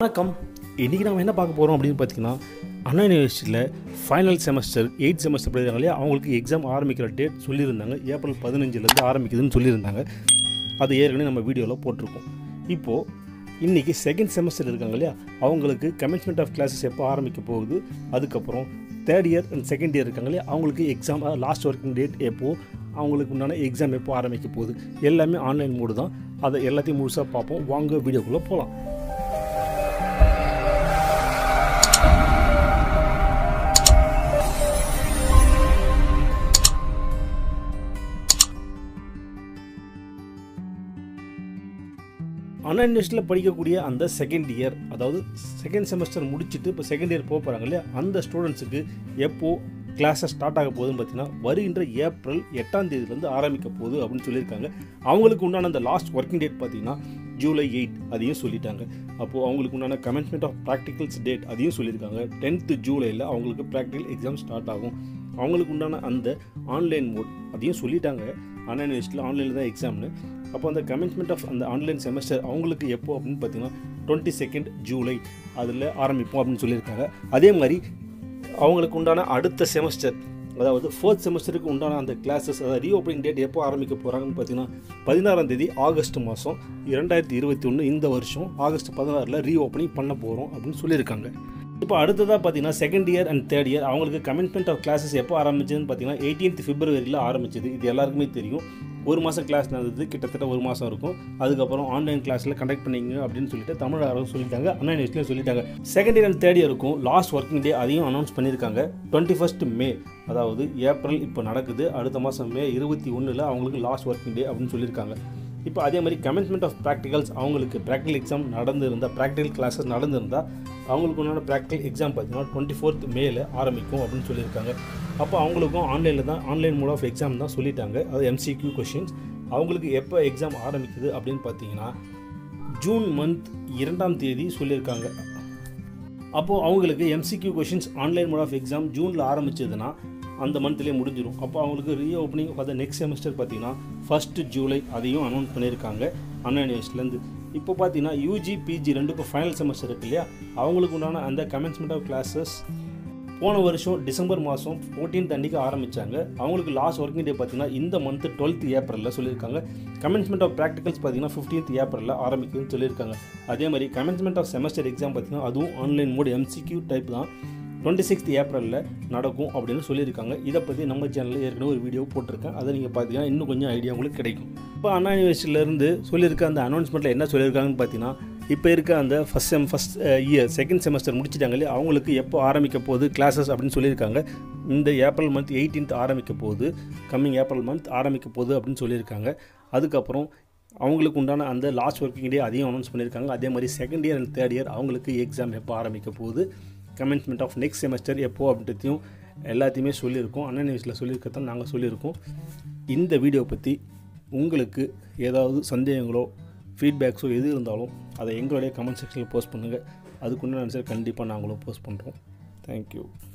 வணக்கம் இன்றைக்கி நம்ம என்ன பார்க்க போகிறோம் அப்படின்னு பார்த்தீங்கன்னா அண்ணா யூனிவர்சிட்டியில் ஃபைனல் செமஸ்டர் எயிட் செமஸ்டர் படிக்கிறாங்க இல்லையா அவங்களுக்கு எக்ஸாம் ஆரம்பிக்கிற டேட் சொல்லியிருந்தாங்க ஏப்ரல் பதினஞ்சுலேருந்து ஆரம்பிக்குதுன்னு சொல்லியிருந்தாங்க அது ஏற்கனவே நம்ம வீடியோவில் போட்டிருக்கோம் இப்போது இன்றைக்கி செகண்ட் செமஸ்டர் இருக்காங்க இல்லையா அவங்களுக்கு கமென்ஸ்மெண்ட் ஆஃப் கிளாஸஸ் எப்போ ஆரம்பிக்க போகுது அதுக்கப்புறம் third year and second year இருக்காங்க இல்லையா அவங்களுக்கு எக்ஸாம் லாஸ்ட் ஒர்க்கிங் டேட் எப்போ அவங்களுக்கு உண்டான எக்ஸாம் எப்போ ஆரம்பிக்க போகுது எல்லாமே ஆன்லைன் மோடு தான் அதை எல்லாத்தையும் முழுசாக பார்ப்போம் வாங்க வீடியோக்குள்ளே போகலாம் அண்ணா யூனிவர்சிட்டியில் படிக்கக்கூடிய அந்த செகண்ட் இயர் அதாவது செகண்ட் செமஸ்டர் முடிச்சுட்டு இப்போ செகண்ட் இயர் போக போகிறாங்க இல்லையா அந்த ஸ்டூடெண்ட்ஸுக்கு எப்போது கிளாஸஸ் ஸ்டார்ட் ஆக போகுதுன்னு பார்த்தீங்கன்னா வருகின்ற ஏப்ரல் எட்டாம் தேதியிலேருந்து ஆரம்பிக்க போகுது அப்படின்னு சொல்லியிருக்காங்க அவங்களுக்கு உண்டான அந்த லாஸ்ட் ஒர்க்கிங் டேட் பார்த்தீங்கன்னா ஜூலை எயிட் அதையும் சொல்லிட்டாங்க அப்போது அவங்களுக்கு உண்டான கமென்ஸ்மெண்ட் ஆஃப் ப்ராக்டிகல்ஸ் டேட் அதையும் சொல்லியிருக்காங்க டென்த்து ஜூலையில் அவங்களுக்கு ப்ராக்டிக்கல் எக்ஸாம் ஸ்டார்ட் ஆகும் அவங்களுக்கு உண்டான அந்த ஆன்லைன் மோட் அதையும் சொல்லிட்டாங்க அண்ணா யூனிவர்சிட்டியில் ஆன்லைனில் தான் எக்ஸாம்னு அப்போ அந்த கமென்ஸ்மெண்ட் ஆஃப் அந்த ஆன்லைன் செமஸ்டர் அவங்களுக்கு எப்போ அப்படின்னு பார்த்தீங்கன்னா டுவெண்ட்டி செகண்ட் ஜூலை அதில் ஆரம்பிப்போம் அப்படின்னு சொல்லியிருக்காங்க அதே மாதிரி அவங்களுக்கு உண்டான அடுத்த செமஸ்டர் அதாவது ஃபோர்த் செமஸ்டருக்கு உண்டான அந்த கிளாஸஸ் அதாவது ரீஓப்பனிங் டேட் எப்போ ஆரம்பிக்க போகிறாங்கன்னு பார்த்தீங்கன்னா பதினாறாம் தேதி ஆகஸ்ட் மாதம் இரண்டாயிரத்தி இருபத்தி ஒன்று இந்த வருஷம் ஆகஸ்ட் பதினாறில் ரீஓப்பனிங் பண்ண போகிறோம் அப்படின்னு சொல்லியிருக்காங்க இப்போ அடுத்ததாக பார்த்தீங்கன்னா second year and third year அவங்களுக்கு கமென்ஸ்மெண்ட் ஆஃப் கிளாஸஸ் எப்போ ஆரம்பிச்சதுன்னு பார்த்தீங்கன்னா எயிட்டீன்த் பிப்ரவரியில் ஆரம்பிச்சது இது எல்லாருக்குமே தெரியும் ஒரு மாதம் கிளாஸ் நடந்தது கிட்டத்தட்ட ஒரு மாதம் இருக்கும் அதுக்கப்புறம் ஆன்லைன் கிளாஸில் கண்டக்ட் பண்ணிங்க அப்படின்னு சொல்லிட்டு தமிழ் அரசு சொல்லிட்டாங்க அண்ணா யூனிவர்சிட்டியில் சொல்லிட்டாங்க செகண்ட் இயர் அண்ட் தேர்ட் இயருக்கும் லாஸ்ட் ஒர்க்கிங் டே அதையும் அனௌன்ஸ் பண்ணியிருக்காங்க டுவெண்ட்டி ஃபஸ்ட் மே அதாவது ஏப்ரல் இப்போ நடக்குது அடுத்த மாதம் மே இருபத்தி ஒன்றில் அவங்களுக்கு லாஸ்ட் ஒர்க்கிங் டே அப்படின்னு சொல்லியிருக்காங்க இப்போ அதே மாதிரி கமென்ஸ்மெண்ட் ஆஃப் ப்ராக்டிகல்ஸ் அவங்களுக்கு ப்ராக்டிகல் எக்ஸாம் நடந்திருந்தால் ப்ராக்டிகல் கிளாஸஸ் நடந்திருந்தால் அவங்களுக்கு உண்டான ப்ராக்டிகல் எக்ஸாம் பார்த்தீங்கன்னா டுவெண்ட்டி ஃபோர்த் மேல ஆரம்பிக்கும் அப்படின்னு சொல்லியிருக்காங்க அப்போ அவங்களுக்கும் ஆன்லைனில் தான் ஆன்லைன் மோட் ஆஃப் எக்ஸாம் தான் சொல்லிட்டாங்க அது எம்சிக்யூ கொஷின்ஸ் அவங்களுக்கு எப்போ எக்ஸாம் ஆரம்பிக்குது அப்படின்னு பார்த்தீங்கன்னா ஜூன் மந்த் இரண்டாம் தேதி சொல்லியிருக்காங்க அப்போது அவங்களுக்கு MCQ questions online mode of exam ஜூனில் ஆரம்பிச்சதுன்னா அந்த மந்த்லேயே முடிஞ்சிடும் அப்போ அவங்களுக்கு reopening for the next semester பார்த்தீங்கன்னா ஃபஸ்ட்டு ஜூலை அதையும் அனௌன்ஸ் பண்ணியிருக்காங்க அண்ணா யூனிவர்சிட்டிலேருந்து இப்போ பார்த்தீங்கன்னா யூஜி பிஜி ரெண்டுக்கும் ஃபைனல் செமஸ்டர் இருக்கு இல்லையா அவங்களுக்கு உண்டான அந்த கமென்ஸ்மெண்ட் ஆஃப் கிளாஸஸ் போன வருஷம் டிசம்பர் மாதம் ஃபோர்டீன்த் அன்றைக்கி ஆரம்பித்தாங்க அவங்களுக்கு லாஸ்ட் ஒர்க்கிங் டே பார்த்தீங்கன்னா இந்த மந்த் டுவெல்த் ஏப்ரலில் சொல்லியிருக்காங்க கமென்ஸ்மெண்ட் ஆஃப் ப்ராக்டிகல்ஸ் பார்த்தீங்கன்னா ஃபிஃப்டீன்த் ஏப்ரலில் ஆரம்பிக்குதுன்னு சொல்லியிருக்காங்க அதே மாதிரி கமென்ஸ்மெண்ட் ஆஃப் செமஸ்டர் எக்ஸாம் பார்த்தீங்கன்னா அதுவும் ஆன்லைன் மோட் எம்சிக்யூ டைப் தான் டுவெண்ட்டி சிக்ஸ்த் ஏப்ரலில் நடக்கும் அப்படின்னு சொல்லியிருக்காங்க இதை பற்றி நம்ம சேனலில் ஏற்கனவே ஒரு வீடியோ போட்டிருக்கேன் அதை நீங்கள் பார்த்தீங்கன்னா இன்னும் கொஞ்சம் ஐடியா உங்களுக்கு கிடைக்கும் இப்போ அண்ணா யூனிவர்சிட்டியிலேருந்து சொல்லியிருக்க அந்த அனௌன்ஸ்மெண்ட்டில் என்ன சொல்லியிருக்காங்கன்னு பார்த்தீங்கன்னா இப்போ இருக்க அந்த first sem first year second semester முடிச்சிட்டாங்க இல்லையா அவங்களுக்கு எப்போ ஆரம்பிக்க போகுது கிளாஸஸ் அப்படின்னு சொல்லியிருக்காங்க இந்த ஏப்ரல் மந்த் எயிட்டீன்த் ஆரம்பிக்க போகுது கம்மிங் ஏப்ரல் மந்த் ஆரம்பிக்க போகுது அப்படின்னு சொல்லியிருக்காங்க அதுக்கப்புறம் அவங்களுக்கு உண்டான அந்த லாஸ்ட் ஒர்க்கிங் டே அதையும் அனௌன்ஸ் பண்ணியிருக்காங்க அதே மாதிரி second year and third year அவங்களுக்கு எக்ஸாம் எப்போ ஆரம்பிக்க போகுது கமென்ஸ்மெண்ட் ஆஃப் நெக்ஸ்ட் செமஸ்டர் எப்போ அப்படின்றதையும் எல்லாத்தையுமே சொல்லியிருக்கோம் அண்ணன் நியூஸில் சொல்லியிருக்கத்தான் நாங்கள் சொல்லியிருக்கோம் இந்த வீடியோ பற்றி உங்களுக்கு ஏதாவது சந்தேகங்களோ ஃபீட்பேக்ஸோ எது இருந்தாலும் அதை எங்களுடைய கமெண்ட் செக்ஷனில் போஸ்ட் பண்ணுங்கள் அதுக்குன்னு நான் கண்டிப்பாக நாங்களும் போஸ்ட் பண்ணுறோம் தேங்க்யூ